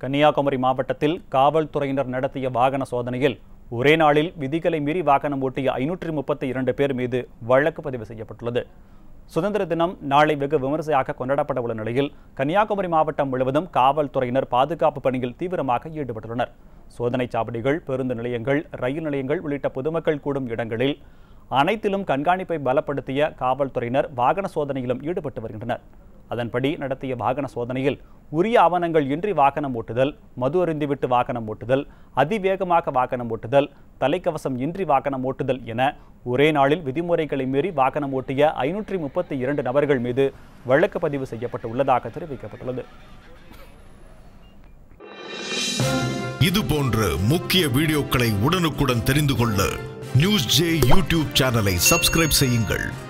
கன்னியாகுமரி மாவட்டத்தில் காவல்துறையினர் நடத்திய வாகன சோதனையில் ஒரே நாளில் விதிகளை மீறி வாகனம் ஓட்டிய ஐநூற்றி முப்பத்தி இரண்டு பேர் மீது வழக்கு பதிவு செய்யப்பட்டுள்ளது சுதந்திர தினம் நாளை வெகு விமரிசையாக கொண்டாடப்பட உள்ள நிலையில் கன்னியாகுமரி மாவட்டம் முழுவதும் காவல்துறையினர் பாதுகாப்பு பணியில் தீவிரமாக ஈடுபட்டுள்ளனர் சோதனை சாவடிகள் பேருந்து நிலையங்கள் ரயில் நிலையங்கள் உள்ளிட்ட பொதுமக்கள் கூடும் இடங்களில் அனைத்திலும் கண்காணிப்பை பலப்படுத்திய காவல்துறையினர் வாகன சோதனையிலும் ஈடுபட்டு வருகின்றனர் அதன்படி நடத்திய வாகன சோதனையில் உரிய ஆவணங்கள் இன்றி வாகனம் ஓட்டுதல் மது அருந்திவிட்டு வாகனம் ஓட்டுதல் அதிவேகமாக வாகனம் ஓட்டுதல் தலைக்கவசம் இன்றி வாகனம் ஓட்டுதல் என ஒரே நாளில் விதிமுறைகளை மீறி வாகனம் ஓட்டிய ஐநூற்றி முப்பத்தி இரண்டு நபர்கள் மீது வழக்கு பதிவு செய்யப்பட்டு உள்ளதாக தெரிவிக்கப்பட்டுள்ளது இது போன்ற முக்கிய வீடியோக்களை உடனுக்குடன் தெரிந்து கொள்ள நியூஸ் ஜே யூடியூப் சேனலை சப்ஸ்கிரைப் செய்யுங்கள்